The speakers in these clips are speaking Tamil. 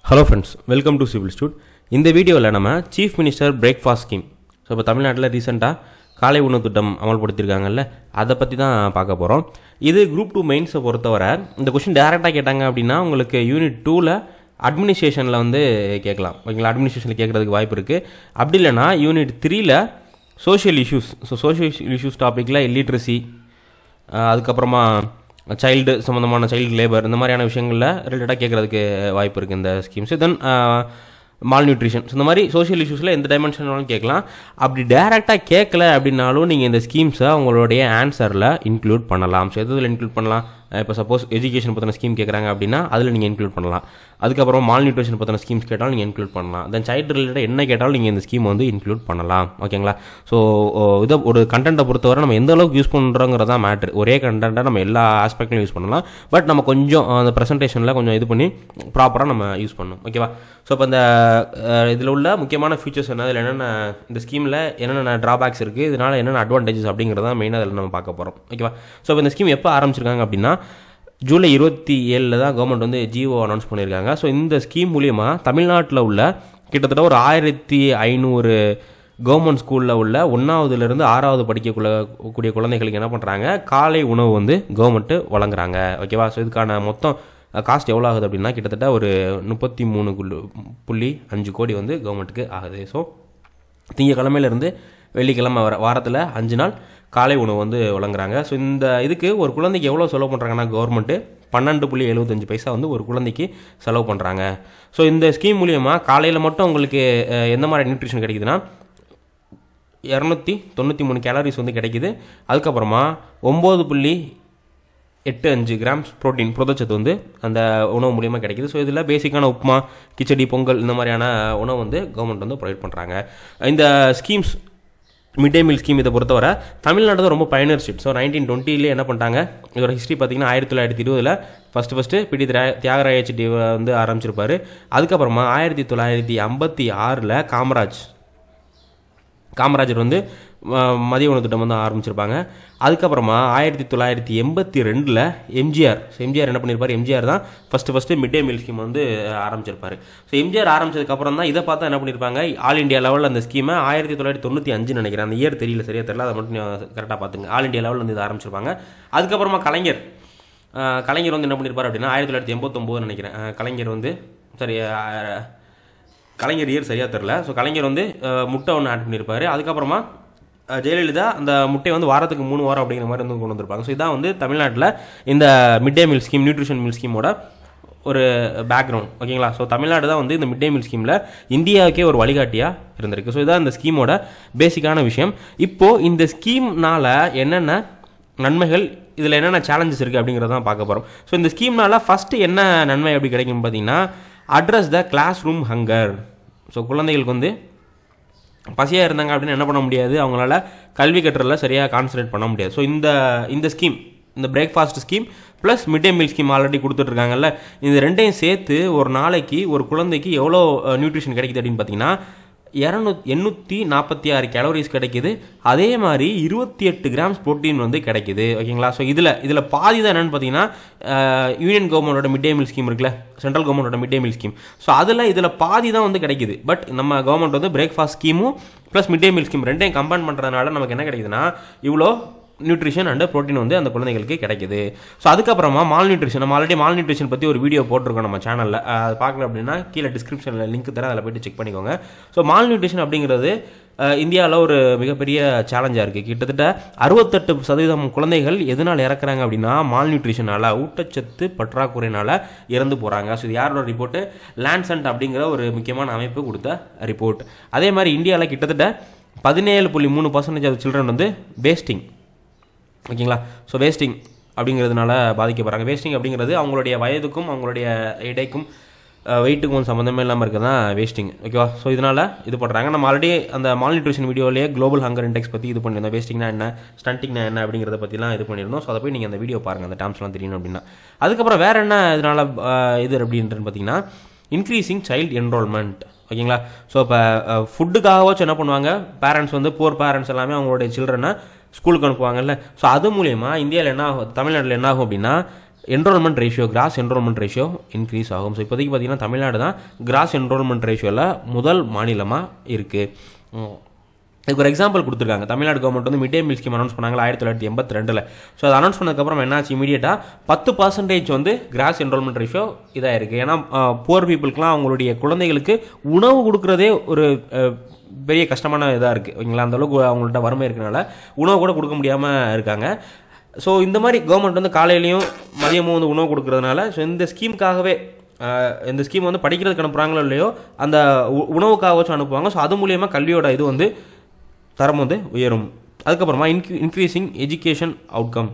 hello friends welcome to civil stud இந்த வீடியோவில் நம்ம chief minister breakfast scheme so இப்போ தமிழ்நாட்டில் ரீசெண்டாக காலை உணவு திட்டம் அமல்படுத்தியிருக்காங்கல்ல அதை பற்றி தான் பார்க்க போகிறோம் இது குரூப் டூ மெயின்ஸை பொறுத்தவரை இந்த கொஷின் டேரெக்டாக கேட்டாங்க அப்படின்னா உங்களுக்கு யூனிட் டூவில் அட்மினிஸ்ட்ரேஷனில் வந்து கேட்கலாம் ஓகேங்களா அட்மினிஸ்ட்ரேஷனில் கேட்குறதுக்கு வாய்ப்பு இருக்குது அப்படி இல்லைன்னா யூனிட் த்ரீல social issues so social issues டாப்பிக்கில் இல்லிட்ரஸி அதுக்கப்புறமா சைல்டு சம்மந்தமான சைல்டு லேபர் இந்த மாதிரியான விஷயங்களில் ரிலேட்டடாக கேட்குறதுக்கு வாய்ப்பு இருக்குது இந்த ஸ்கீம்ஸ் தென் மால் நியூட்ரிஷன் இந்த மாதிரி சோஷியல் இஷ்யூஸில் எந்த டைமென்ஷனாலும் கேட்கலாம் அப்படி டேரெக்டாக கேட்கல அப்படின்னாலும் நீங்கள் இந்த ஸ்கீம்ஸை உங்களுடைய ஆன்சரில் இன்க்ளூட் பண்ணலாம் ஸோ எதில் இன்க்ளூட் பண்ணலாம் இப்போ சப்போஸ் எஜுகேஷன் பற்றின ஸ்கீம் கேட்குறாங்க அப்படின்னா அதில் நீங்கள் இன்க்ளூட் பண்ணலாம் அதுக்கப்புறம் மால் நியூட்ரிஷன் பற்றின ஸ்கீம்ஸ் கேட்டாலும் நீங்கள் இன்க்ளூட் பண்ணலாம் தென் சைல்டு ரிலேட்டட் என்ன கேட்டாலும் நீங்கள் இந்த ஸ்கீம் வந்து இன்க்ளூட் பண்ணலாம் ஓகேங்களா ஸோ இதை ஒரு கண்டென்ட்டை பொறுத்தவரை நம்ம எந்த அளவுக்கு யூஸ் பண்ணுறோங்கிறது தான் மேட்ரு ஒரே கண்டென்ட்டை நம்ம எல்லா ஆஸ்பெக்ட்லையும் யூஸ் பண்ணலாம் பட் நம்ம கொஞ்சம் அந்த ப்ரெசன்டேஷனில் கொஞ்சம் இது பண்ணி ப்ராப்பராக நம்ம யூஸ் பண்ணணும் ஓகேவா ஸோ இப்போ இந்த இதில் உள்ள முக்கியமான ஃபீச்சர்ஸ் என்ன இதில் என்னென்ன இந்த ஸ்கீமில் என்னென்ன ட்ராபேக்ஸ் இருக்குது இதனால் என்னென்ன அட்வான்டேஜஸ் அப்படிங்கிறத மெயினாக அதில் நம்ம பார்க்க போகிறோம் ஓகேவா ஸோ இப்போ இந்த ஸ்கீம் எப்போ ஆரம்பிச்சிருக்காங்க அப்படின்னா ஜூலை இருபத்தி ஏழில் தான் கவர்மெண்ட் வந்து ஜிஓ அனௌன்ஸ் பண்ணியிருக்காங்க ஸோ இந்த ஸ்கீம் மூலியமாக தமிழ்நாட்டில் உள்ள கிட்டத்தட்ட ஒரு ஆயிரத்தி ஐநூறு கவர்மெண்ட் ஸ்கூலில் உள்ள ஒன்றாவதுலேருந்து ஆறாவது படிக்கக்குள்ள கூடிய குழந்தைகளுக்கு என்ன பண்ணுறாங்க காலை உணவு வந்து கவர்மெண்ட்டு வழங்குறாங்க ஓகேவா ஸோ இதுக்கான மொத்தம் காஸ்ட் எவ்வளோ ஆகுது அப்படின்னா கிட்டத்தட்ட ஒரு முப்பத்தி மூணு புள்ளி அஞ்சு கோடி வந்து கவர்மெண்ட்டுக்கு ஆகுது ஸோ திங்கக்கிழமையிலேருந்து வெள்ளிக்கிழமை வர வாரத்தில் அஞ்சு நாள் காலை உணவு வந்து வழங்குறாங்க ஸோ இந்த இதுக்கு ஒரு குழந்தைக்கு எவ்வளோ செலவு பண்ணுறாங்கன்னா கவர்மெண்ட்டு பன்னெண்டு புள்ளி எழுபத்தஞ்சு பைசா வந்து ஒரு குழந்தைக்கு செலவு பண்ணுறாங்க ஸோ இந்த ஸ்கீம் மூலியமாக காலையில் மட்டும் உங்களுக்கு எந்த மாதிரி நியூட்ரிஷன் கிடைக்குதுன்னா இரநூத்தி தொண்ணூற்றி மூணு கேலரிஸ் வந்து கிடைக்குது அதுக்கப்புறமா ஒம்பது புள்ளி எட்டு அஞ்சு கிராம்ஸ் ப்ரோட்டீன் புரதச்சத்து வந்து அந்த உணவு மூலியமாக கிடைக்குது ஸோ இதில் பேசிக்கான உப்புமா கிச்சடி பொங்கல் இந்த மாதிரியான உணவு வந்து கவர்மெண்ட் வந்து ப்ரொவைட் பண்ணுறாங்க இந்த schemes mid day meal scheme இதை பொறுத்தவரை தமிழ்நாடு தான் ரொம்ப பயனர் ஸ்டேட் ஸோ நைன்டீன் டுவெண்ட்டிலே என்ன பண்ணிட்டாங்க இதோட ஹிஸ்ட்ரி பார்த்தீங்கன்னா ஆயிரத்தி தொள்ளாயிரத்தி இருபதில் ஃபஸ்ட்டு ஃபஸ்ட்டு பிடி தியாகராய செட்டி வந்து ஆரம்பிச்சிருப்பாரு அதுக்கப்புறமா ஆயிரத்தி தொள்ளாயிரத்தி ஐம்பத்தி ஆறில் காமராஜ் காமராஜர் வந்து மதிய உணவு திட்டம் வந்து ஆரம்பிச்சிருப்பாங்க அதுக்கப்புறமா ஆயிரத்தி தொள்ளாயிரத்தி எண்பத்தி ரெண்டில் எம்ஜிஆர் ஸோ எம்ஜிஆர் என்ன பண்ணியிருப்பார் எம்ஜிஆர் தான் first first mid day meal scheme வந்து ஆரம்பிச்சிருப்பார் ஸோ எம்ஜிஆர் ஆரம்பிச்சதுக்கப்புறம் தான் இதை பார்த்தா என்ன பண்ணியிருப்பாங்க ஆல் இண்டியா லெவலில் அந்த ஸ்கீமை ஆயிரத்தி தொள்ளாயிரத்தி தொண்ணூற்றி அஞ்சு நினைக்கிறேன் அந்த இயர் தெரியல சரியா தெரியல அதை மட்டும் கரெக்டாக பார்த்துங்க ஆல் இண்டியா லெவலில் வந்து இதை ஆரம்பிச்சிருப்பாங்க அதுக்கப்புறமா கலைஞர் கலைஞர் வந்து என்ன பண்ணியிருப்பார் அப்படின்னா ஆயிரத்தி தொள்ளாயிரத்தி எண்பத்தொம்போது நினைக்கிறேன் கலைஞர் வந்து சரி கலைஞர் இயர் சரியாக தெரில ஸோ கலைஞர் வந்து முட்டை ஒன்று ஆட் பண்ணியிருப்பார் அதுக்கப்புறமா ஜெயலலிதா அந்த முட்டையை வந்து வாரத்துக்கு மூணு வாரம் அப்படிங்கிற மாதிரி வந்து கொண்டு வந்திருப்பாங்க ஸோ இதான் வந்து தமிழ்நாட்டில் இந்த mid day meal scheme nutrition meal ஸ்கீமோட ஒரு பேக்ரவுண்ட் ஓகேங்களா ஸோ தமிழ்நாடு தான் வந்து இந்த மிட் டே மீல் ஸ்கீமில் இந்தியாவுக்கே ஒரு வழிகாட்டியாக இருந்திருக்கு ஸோ இதான் இந்த ஸ்கீமோட பேசிக்கான விஷயம் இப்போது இந்த ஸ்கீம்னால் என்னென்ன நன்மைகள் இதில் என்னென்ன சேலஞ்சஸ் இருக்குது அப்படிங்கிறத தான் பார்க்க போகிறோம் ஸோ இந்த ஸ்கீம்னால் ஃபஸ்ட்டு என்ன நன்மை எப்படி கிடைக்கும்னு பார்த்தீங்கன்னா address the class room hunger so குழந்தைகளுக்கு வந்து பசியாக இருந்தாங்க அப்படின்னு என்ன பண்ண முடியாது அவங்களால கல்வி கட்டுறதுல சரியாக கான்சன்ட்ரேட் பண்ண முடியாது ஸோ இந்த இந்த ஸ்கீம் இந்த breakfast scheme plus mid day meal scheme already கொடுத்துட்ருக்காங்கல்ல இந்த ரெண்டையும் சேர்த்து ஒரு நாளைக்கு ஒரு குழந்தைக்கு எவ்வளோ நியூட்ரிஷன் கிடைக்குது அப்படின்னு பார்த்தீங்கன்னா இரநூ எண்ணூற்றி நாற்பத்தி ஆறு கேலோரிஸ் கிடைக்குது அதே மாதிரி இருபத்தி எட்டு கிராம்ஸ் ப்ரோட்டீன் வந்து கிடைக்குது ஓகேங்களா ஸோ இதில் இதில் பாதி தான் என்னென்னு பார்த்தீங்கன்னா யூனியன் கவர்மெண்டோட மிட் டே மீல் ஸ்கீம் இருக்குல்ல சென்ட்ரல் கவர்மெண்டோட mid day meal scheme so அதில் இதில் பாதி தான் வந்து கிடைக்குது பட் நம்ம கவர்மெண்ட் வந்து பிரேக்ஃபாஸ்ட் ஸ்கீமும் plus mid day meal scheme ரெண்டையும் கம்பைன் பண்ணுறதுனால நமக்கு என்ன கிடைக்குதுன்னா இவ்வளோ நியூட்ரிஷன் அண்ட் ப்ரோட்டீன் வந்து அந்த குழந்தைகளுக்கு கிடைக்குது ஸோ அதுக்கப்புறமா மால் நியூட்ரிஷன் நம்ம ஆல்ரெடி மால் நியூட்ரிஷன் பற்றி ஒரு வீடியோ போட்டிருக்கோம் நம்ம சேனலில் அது பார்க்கல அப்படின்னா கீழே டிஸ்கிரிப்ஷனில் லிங்க் தர அதில் போய்ட்டு செக் பண்ணிக்கோங்க ஸோ மால் நியூட்ரிஷன் அப்படிங்கிறது இந்தியாவில் ஒரு மிகப்பெரிய சேலஞ்சாக இருக்குது கிட்டத்தட்ட அறுபத்தெட்டு சதவீதம் குழந்தைகள் எதனால் இறக்குறாங்க அப்படின்னா மால் நியூட்ரிஷனால் ஊட்டச்சத்து பற்றாக்குறையினால் இறந்து போகிறாங்க ஸோ இது யாரோட ரிப்போர்ட்டு லேண்ட்சன்ட் அப்படிங்கிற ஒரு முக்கியமான அமைப்பு கொடுத்த ரிப்போர்ட் அதே மாதிரி இந்தியாவில் கிட்டத்தட்ட பதினேழு புள்ளி மூணு பர்சன்டேஜ் ஆஃப் சில்ட்ரன் வந்து வேஸ்டிங் ஓகேங்களா ஸோ வேஸ்டிங் அப்படிங்கிறதுனால பாதிக்கப்படுறாங்க வேஸ்டிங் அப்படிங்கிறது அவங்களுடைய வயதுக்கும் அவங்களுடைய எடைக்கும் வெயிட்டுக்கும் சம்மந்தமே இல்லாமல் இருக்குது தான் வேஸ்டிங் ஓகேவா ஸோ இதனால் இது பண்ணுறாங்க நம்ம ஆல்ரெடி அந்த மால் நியூட்ரிஷன் வீடியோலேயே குளோபல் ஹங்கர் இண்டெக்ஸ் பற்றி இது பண்ணியிருந்தோம் வேஸ்டிங்னா என்ன ஸ்டண்டிங்னா என்ன அப்படிங்கிறத பற்றிலாம் இது பண்ணியிருந்தோம் ஸோ அதை போய் நீங்கள் அந்த வீடியோ பாருங்கள் அந்த டேர்ம்ஸ்லாம் தெரியணும் அப்படின்னா அதுக்கப்புறம் வேறு என்ன இதனால் இது அப்படின்றது பார்த்தீங்கன்னா இன்க்ரீசிங் சைல்டு என்ரோல்மெண்ட் ஓகேங்களா ஸோ இப்போ ஃபுட்டுக்காகவாச்சும் என்ன பண்ணுவாங்க பேரண்ட்ஸ் வந்து போர் பேரண்ட்ஸ் எல்லாமே அவங்களுடைய சில்ட்ரனை ஸ்கூலுக்கு அனுப்புவாங்கல்ல ஸோ அது மூலயமா இந்தியாவில் என்ன ஆகும் தமிழ்நாட்டில் என்ன ஆகும் அப்படின்னா enrolment ratio gross enrolment ratio increase ஆகும் ஸோ இப்போதைக்கு பார்த்தீங்கன்னா தமிழ்நாடு தான் கிராஸ் என்ரோல்மெண்ட் ரேஷியோவில் முதல் மாநிலமாக இருக்குது இதுக்கு ஒரு எக்ஸாம்பிள் கொடுத்துருக்காங்க தமிழ்நாடு கவர்மெண்ட் வந்து mid day meal scheme announce பண்ணாங்க ஆயிரத்தி தொள்ளாயிரத்தி எண்பத்தி ரெண்டில் ஸோ அதை அனௌன்ஸ் பண்ணதுக்கப்புறம் என்னாச்சு இமீடியட்டாக பத்து பர்சன்டேஜ் வந்து கிராஸ் என்ரோல்மெண்ட் ரேஷியோ இதாக இருக்குது ஏன்னா புவர் பீப்புளுக்குலாம் அவங்களுடைய குழந்தைகளுக்கு உணவு கொடுக்குறதே ஒரு அஹ், பெரிய கஷ்டமான இதாக இருக்குது ஓகேங்களா அந்த அளவுக்கு அவங்கள்ட்ட வறுமை இருக்கனால உணவு கூட கொடுக்க முடியாமல் இருக்காங்க ஸோ இந்த மாதிரி கவர்மெண்ட் வந்து காலையிலையும் மதியமும் வந்து உணவு கொடுக்கறதுனால ஸோ இந்த ஸ்கீமுக்காகவே ஆஹ், இந்த ஸ்கீம் வந்து படிக்கிறதுக்கு அனுப்புகிறாங்களோ இல்லையோ அந்த உ- உணவுக்காகவாச்சும் அனுப்புவாங்க ஸோ அது மூலியமாக கல்வியோட இது வந்து தரம் வந்து உயரும் அதுக்கப்புறமா இன்க்ரீ இன்க்ரீசிங் எஜுகேஷன் அவுட்கம்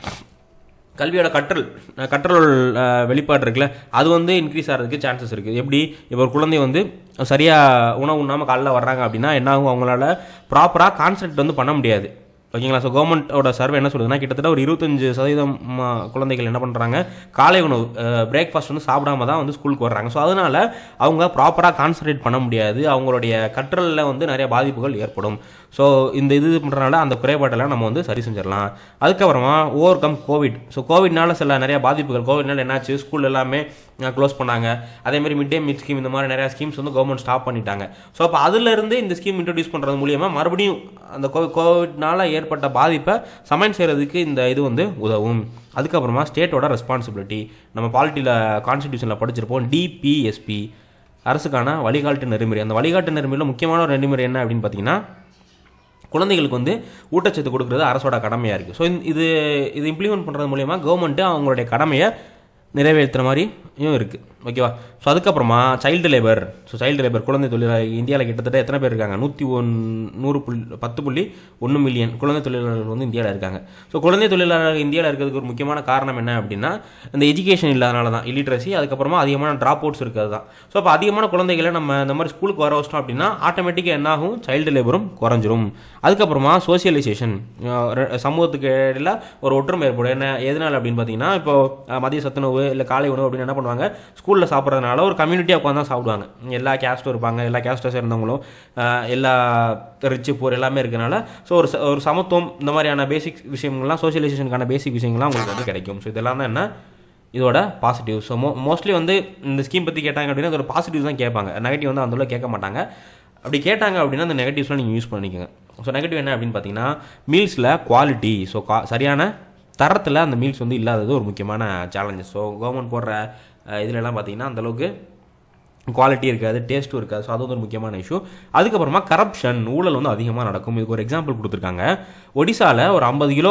கல்வியோட கற்றல் அஹ் கற்றல் அஹ், வெளிப்பாடு இருக்குல்ல அது வந்து இன்க்ரீஸ் ஆகிறதுக்கு சான்சஸ் இருக்குது எப்படி இப்போ ஒரு குழந்தை வந்து சரியாக உணவு உண்ணாமல் காலைல வர்றாங்க அப்படின்னா என்ன ஆகும் அவங்களால ப்ராப்பராக கான்சென்ட் வந்து பண்ண முடியாது ஓகேங்களா ஸோ கவர்மெண்ட்டோட சர்வே என்ன சொல்லுதுன்னா கிட்டத்தட்ட ஒரு இருபத்தஞ்சு சதவீதம் ம, குழந்தைகள் என்ன பண்ணுறாங்க காலை உணவு பிரேக்ஃபாஸ்ட் வந்து சாப்பிடாம தான் வந்து ஸ்கூலுக்கு வர்றாங்க ஸோ அதனால் அவங்க ப்ராப்பராக கான்சன்ட்ரேட் பண்ண முடியாது அவங்களுடைய கற்றலில் வந்து நிறைய பாதிப்புகள் ஏற்படும் ஸோ இந்த இது பண்ணுறதுனால அந்த குறைபாட்டெல்லாம் நம்ம வந்து சரி செஞ்சிடலாம் அதுக்கப்புறமா ஓவர் கம் கோவிட் ஸோ கோவிட்னால சில நிறைய பாதிப்புகள் கோவிட்னால என்னாச்சு ஸ்கூல் எல்லாமே க்ளோஸ் பண்ணாங்க அதே மாதிரி மிட் டே மீல் ஸ்கீம் இந்த மாதிரி நிறைய ஸ்கீம்ஸ் வந்து கவர்மெண்ட் ஸ்டாப் பண்ணிட்டாங்க ஸோ அப்போ அதுலேருந்து இந்த ஸ்கீம் இன்ட்ரடியூஸ் பண்ணுறது மூலியமாக மறுபடியும் அந்த கோ கோவிட்னால ஏற்பட்ட பாதிப்பை சமையல் செய்கிறதுக்கு இந்த இது வந்து உதவும் அதுக்கப்புறமா ஸ்டேட்டோட ரெஸ்பான்சிபிலிட்டி நம்ம பாலிட்டியில் கான்ஸ்டியூஷனில் படிச்சிருப்போம் டிபிஎஸ்பி அரசுக்கான வழிகாட்டு நெறிமுறை அந்த வழிகாட்டு நெறிமுறையில் முக்கியமான ஒரு நெறிமுறை என்ன அப்படின்னு பார்த்தீங்கன்னா குழந்தைகளுக்கு வந்து ஊட்டச்சத்து கொடுக்குறது அரசோட கடமையாக இருக்குது ஸோ இது இது இம்ப்ளிமெண்ட் பண்ணுறது மூலயமா கவர்மெண்ட்டு அவங்களுடைய கடமையை நிறைவேற்றுற மாதிரியும் இருக்குது ஓகேவா ஸோ அதுக்கப்புறமா child labour so child labour குழந்தை தொழிலாளர் இந்தியாவில் கிட்டத்தட்ட எத்தனை பேர் இருக்காங்க நூற்றி ஒன் நூறு புள்ளி பத்து புள்ளி ஒன்று மில்லியன் குழந்தை தொழிலாளர்கள் வந்து இந்தியாவில் இருக்காங்க ஸோ குழந்தை தொழிலாளர்கள் இந்தியாவில் இருக்கிறதுக்கு ஒரு முக்கியமான காரணம் என்ன அப்படின்னா இந்த எஜுகேஷன் இல்லாதனால தான் இல்லிட்ரஸி அதுக்கப்புறமா அதிகமான ட்ராப் அவுட்ஸ் இருக்கிறது தான் ஸோ அப்போ அதிகமான குழந்தைகளை நம்ம இந்த மாதிரி ஸ்கூலுக்கு வர வச்சிட்டோம் அப்படின்னா ஆட்டோமேட்டிக்காக என்ன ஆகும் சைல்டு லேபரும் குறைஞ்சிரும் அதுக்கப்புறமா சோசியலைசேஷன் சமூகத்துக்கு இடையில ஒரு ஒற்றுமை ஏற்படும் என்ன எதனால அப்படின்னு பார்த்தீங்கன்னா இப்போ அஹ், மதிய சத்துணவு இல்லை காலை உணவு அப்படின்னு என்ன பண்ணுவாங்க ஸ்கூலில் சாப்பிட்றதுனால ஒரு கம்யூனிட்டியாக உட்காந்து தான் சாப்பிடுவாங்க எல்லா கேஸ்ட்டும் இருப்பாங்க எல்லா கேஸ்ட்டை சேர்ந்தவங்களும் அஹ், எல்லா ரிச்சு போர் எல்லாமே இருக்கனால ஸோ ஒரு ச- ஒரு சமத்துவம் இந்த மாதிரியான பேசிக் விஷயங்கள்லாம் சோசியலைசேஷனுக்கான பேசிக் விஷயங்கள்லாம் உங்களுக்கு வந்து கிடைக்கும் ஸோ இதெல்லாம் தான் என்ன இதோட பாசிட்டிவ் ஸோ மோ மோஸ்ட்லி வந்து இந்த ஸ்கீம் பற்றி கேட்டாங்க அப்படின்னா அதோட பாசிட்டிவ் தான் கேட்பாங்க நெகட்டிவ் வந்து அந்த அளவுக்கு கேட்க மாட்டாங்க அப்படி கேட்டாங்க அப்படின்னா அந்த நெகட்டிவ்ஸ்லாம் நீங்கள் யூஸ் பண்ணிக்கோங்க ஸோ நெகட்டிவ் என்ன அப்படின்னு பார்த்தீங்கன்னா மீல்ஸில் குவாலிட்டி ஸோ சரியான தரத்தில் அந்த மீல்ஸ் வந்து இல்லாதது ஒரு முக்கியமான சேலஞ்சஸ் ஸோ கவர்மெண்ட் போடுற அஹ், இதுலலாம் பார்த்தீங்கன்னா அந்தளவுக்கு குவாலிட்டி இருக்காது டேஸ்ட்டும் இருக்காது ஸோ அது வந்து ஒரு முக்கியமான இஷ்யூ அதுக்கப்புறமா கரப்ஷன் ஊழல் வந்து அதிகமாக நடக்கும் இதுக்கு ஒரு எக்ஸாம்பிள் கொடுத்துருக்காங்க ஒடிசாவில் ஒரு ஐம்பது கிலோ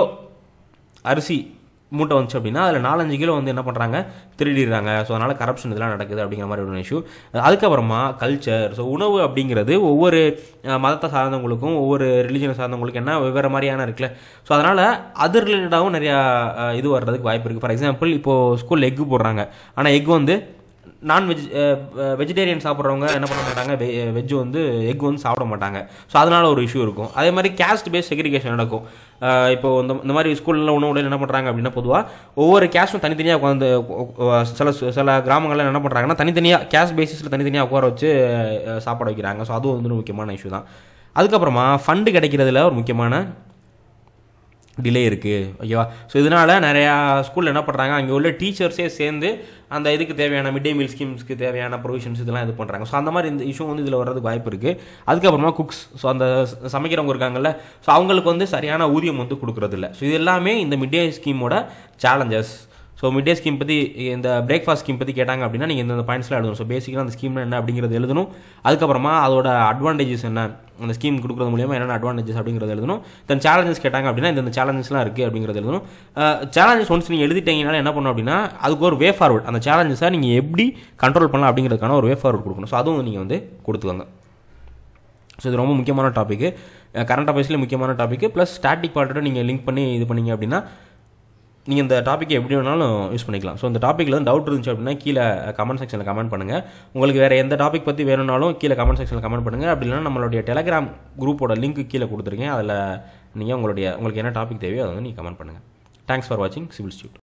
அரிசி மூட்டை வந்துச்சு அப்படின்னா அதில் நாலஞ்சு கிலோ வந்து என்ன பண்ணுறாங்க திருடிடுறாங்க ஸோ அதனால் கரப்ஷன் இதெல்லாம் நடக்குது அப்படிங்கிற மாதிரி ஒரு இஷ்யூ அதுக்கப்புறமா கல்ச்சர் ஸோ உணவு அப்படிங்கிறது ஒவ்வொரு அஹ், மதத்தை சார்ந்தவங்களுக்கும் ஒவ்வொரு ரிலிஜனை சார்ந்தவங்களுக்கும் என்ன வெவ்வேறு மாதிரியான இருக்குல்ல ஸோ அதனால் அது ரிலேட்டடாகவும் நிறையா அஹ், இது வர்றதுக்கு வாய்ப்பு இருக்குது ஃபார் எக்ஸாம்பிள் இப்போது ஸ்கூலில் எக்கு போடுறாங்க ஆனால் எக் வந்து நான்வெஜ் வெஜிடேரியன் சாப்பிட்றவங்க என்ன பண்ண மாட்டாங்க வெஜ் வந்து எக் வந்து சாப்பிட மாட்டாங்க ஸோ அதனால ஒரு இஷ்யூ இருக்கும் அதே மாதிரி கேஸ்ட் பேஸ் செக்ரிகேஷன் நடக்கும் அஹ் இப்போ இந்த இந்த மாதிரி ஸ்கூலில் உணவு உடையில் என்ன பண்ணுறாங்க அப்படின்னா பொதுவாக ஒவ்வொரு கேஸ்டும் தனித்தனியாக உட்காந்து சில சில கிராமங்களில் என்ன பண்ணுறாங்கன்னா தனித்தனியாக கேஸ்ட் பேசிஸில் தனித்தனியாக உட்கார வச்சு அஹ், சாப்பாடு வைக்கிறாங்க ஸோ அதுவும் வந்து ஒரு முக்கியமான இஷ்யூ தான் அதுக்கப்புறமா ஃபண்டு கிடைக்கிறதுல ஒரு முக்கியமான டிலே இருக்குது ஓகேவா ஸோ இதனால் நிறையா ஸ்கூலில் என்ன பண்ணுறாங்க அங்கே உள்ள டீச்சர்ஸே சேர்ந்து அந்த இதுக்கு தேவையான மிட் டே மீல் ஸ்கீம்ஸ்க்கு தேவையான ப்ரொவிஷன்ஸ் இதெல்லாம் இது பண்ணுறாங்க ஸோ அந்த மாதிரி இந்த இஷ்யூ வந்து இதில் வர்றதுக்கு வாய்ப்பு இருக்குது அதுக்கப்புறமா குக்ஸ் ஸோ அந்த ச- சமைக்கிறவங்க இருக்காங்கல்ல ஸோ அவங்களுக்கு வந்து சரியான ஊதியம் வந்து கொடுக்குறதில்ல ஸோ இது எல்லாமே இந்த மிட் டே ஸ்கீமோட challenges so mid day scheme பற்றி இந்த பிரேக்ஃபாஸ்ட் ஸ்கீம் பற்றி கேட்டாங்க அப்படின்னா நீங்கள் இந்த பாயிண்ட்ஸ்லாம் எழுதணும் ஸோ பேசிக்காக அந்த ஸ்கீம் என்ன அப்படிங்கிறது எழுதணும் அதுக்கப்புறமா அதோட அட்வான்டேஜஸ் என்ன அந்த ஸ்கீம் கொடுக்குறது மூலியமா என்னென்ன அட்வான்டேஜஸ் அப்படிங்கிறது எழுதணும் தென் சேலஞ்சஸ் கேட்டாங்க அப்படின்னா இந்த சேலஞ்சஸ்லாம் இருக்குது அப்படிங்கிறது எழுதணும் சேலஞ்சஸ் ஒன்ஸ் நீங்கள் எழுதிட்டீங்கனால என்ன பண்ணணும் அப்படின்னா அதுக்கு ஒரு வே ஃபார்வர்ட் அந்த சேலஞ்சஸை நீங்கள் எப்படி கண்ட்ரோல் பண்ணலாம் அப்படிங்கிறதுக்கான ஒரு வே ஃபார்வர்ட் கொடுக்கணும் ஸோ அதுவும் நீங்கள் வந்து கொடுத்துக்கோங்க ஸோ இது ரொம்ப முக்கியமான டாப்பிக்கு கரண்ட் அஃபேர்ஸ்லேயே முக்கியமான டாப்பிக்கு ப்ளஸ் ஸ்டாட்டிக் பார்ட்டோட நீங்கள் லிங்க் பண்ணி இது பண்ணீங்க அப்படின்னா நீங்கள் இந்த டாப்பிக்கை எப்படி வேணாலும் யூஸ் பண்ணிக்கலாம் ஸோ இந்த டாப்பிக்கில் வந்து டவுட் இருந்துச்சு அப்படின்னா கீழே கமெண்ட் செக்ஷனில் கமெண்ட் பண்ணுங்கள் உங்களுக்கு வேறு எந்த டாபிக் பற்றி வேணும்னாலும் கீழே கமெண்ட் செக்ஷனில் கமெண்ட் பண்ணுங்கள் அப்படி இல்லைன்னா நம்மளுடைய டெலகிராம் குரூப்போட லிங்க் கீழே கொடுத்துருக்கேன் அதில் நீங்கள் உங்களுடைய உங்களுக்கு என்ன டாபிக் தேவையோ அதை வந்து நீங்கள் கமெண்ட் பண்ணுங்கள் தேங்க்ஸ் ஃபார் வாட்சிங் சிவில் ஸ்டியூட்